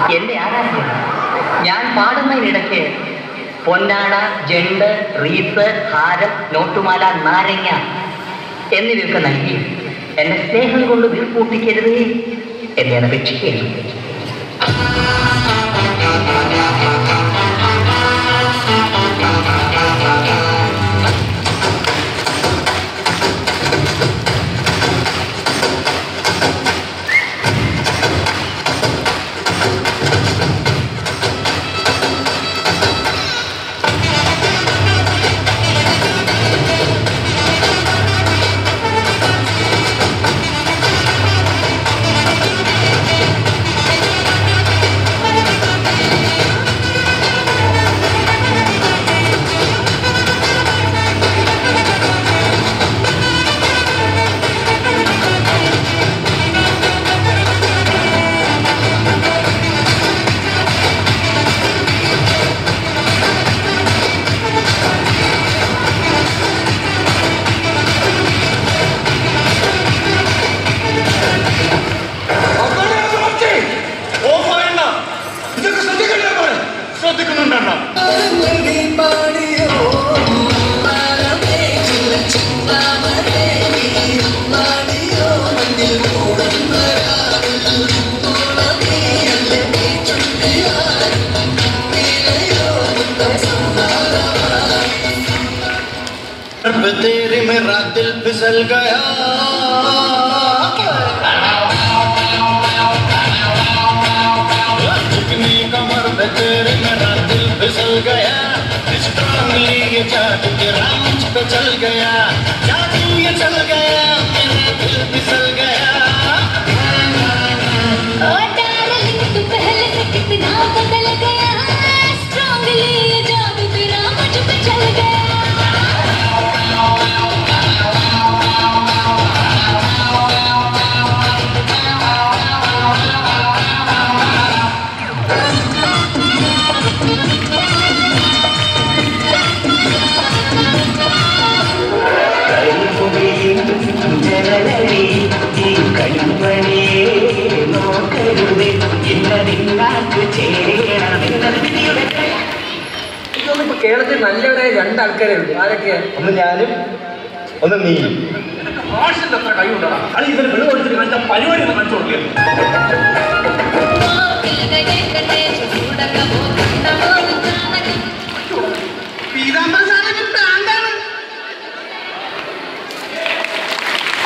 എന്റെ ആരാധ്യം ഞാൻ പാടുന്നതിനിടയ്ക്ക് പൊന്നാട ജണ്ട് റീത്ത് ഹാരം നോട്ടുമാല നാരങ്ങ എന്നിവയൊക്കെ നൽകി എന്നെ സ്നേഹം കൊണ്ട് വീർപ്പൂട്ടിക്കരുതേ എന്ന് ഞാൻ അപേക്ഷിക്കുകയാണ് ശ്രദ്ധിക്കുന്നുണ്ടോ तेरी मेरा दिल फिसल गया चिकनी कमर पे तेरे मेरा दिल फिसल गया स्ट्रांगली ये जादू तेरा मुझ पे चल गया जादू ये चल गया मेरा दिल फिसल गया ओ डार्लिंग तू पहले से कितना बदल गया स्ट्रांगली ये जादू तेरा मुझ पे चल गया ജനലി ഈ കടുമണിയെ നോക്കരുത് ഇന്നതിന്നാക്ക് ചേരണം എന്നത് വിധിയുടെ ഇപ്പൊ കേരളത്തിൽ നല്ലവരായ രണ്ട് ആൾക്കാരേ ഉള്ളൂ ആരൊക്കെയാ ഒന്ന് ഞാനും ഒന്ന് നീയും ഭാഷന്റെ അത്ര കഴിവുണ്ടോ അത് ഇവര് വെള്ളം ഒഴിച്ചിട്ട് കാണിച്ച പരിപാടി കാണിച്ചു കൊടുക്കുക